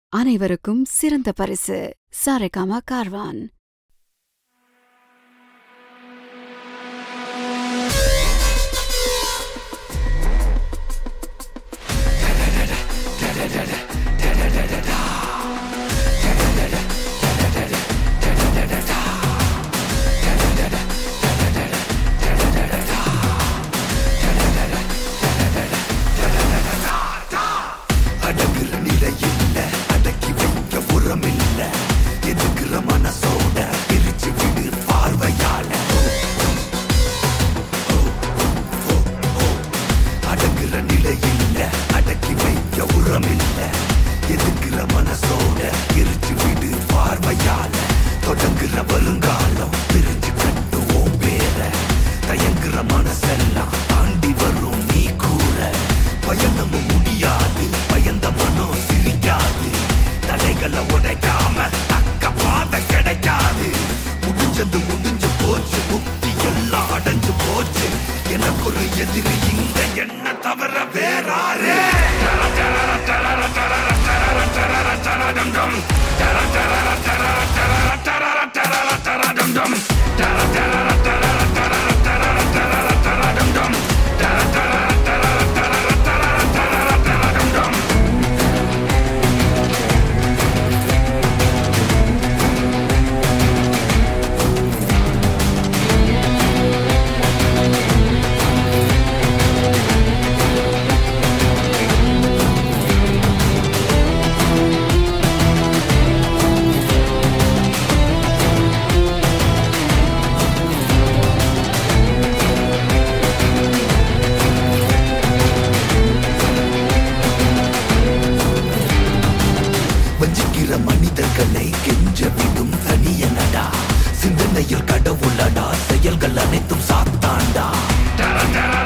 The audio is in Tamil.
அனைவருக்கும் சிறந்த பரிசு சாரேகாமா கார்வான் அடங்குற நிலை இல்ல அடக்கி வைக்க உரம் இல்ல எதுக்குற மனசோட பிரிச்சு விடு பார்வையால அடங்குற நிலை இல்ல அடக்கி வைக்க உரம் இல்ல எதுக்குற மனசோட பிரிச்சு விடு பார்வையால தொடங்குற வருங்காலம் பிரிச்சு கட்டுவோம் பேர தயங்குற மனசெல்லாம் தாண்டி வரும் நீ கூற பயணமும் முடியாது பயந்த மனம் சிரிக்காது தடைகளை உடைக்காம தக்க பாதை கிடைக்காது முடிஞ்சது முடிஞ்சு போச்சு முக்தி எல்லாம் அடைஞ்சு போச்சு எனக்கு ஒரு எதிரி இங்க என்ன தவிர வேறாரே வஞ்சிக்கிற மனிதர்களை கெஞ்ச விடும் தனியனடா சிந்தனையில் கடவுளடா செயல்கள் அனைத்தும் சாத்தாண்டா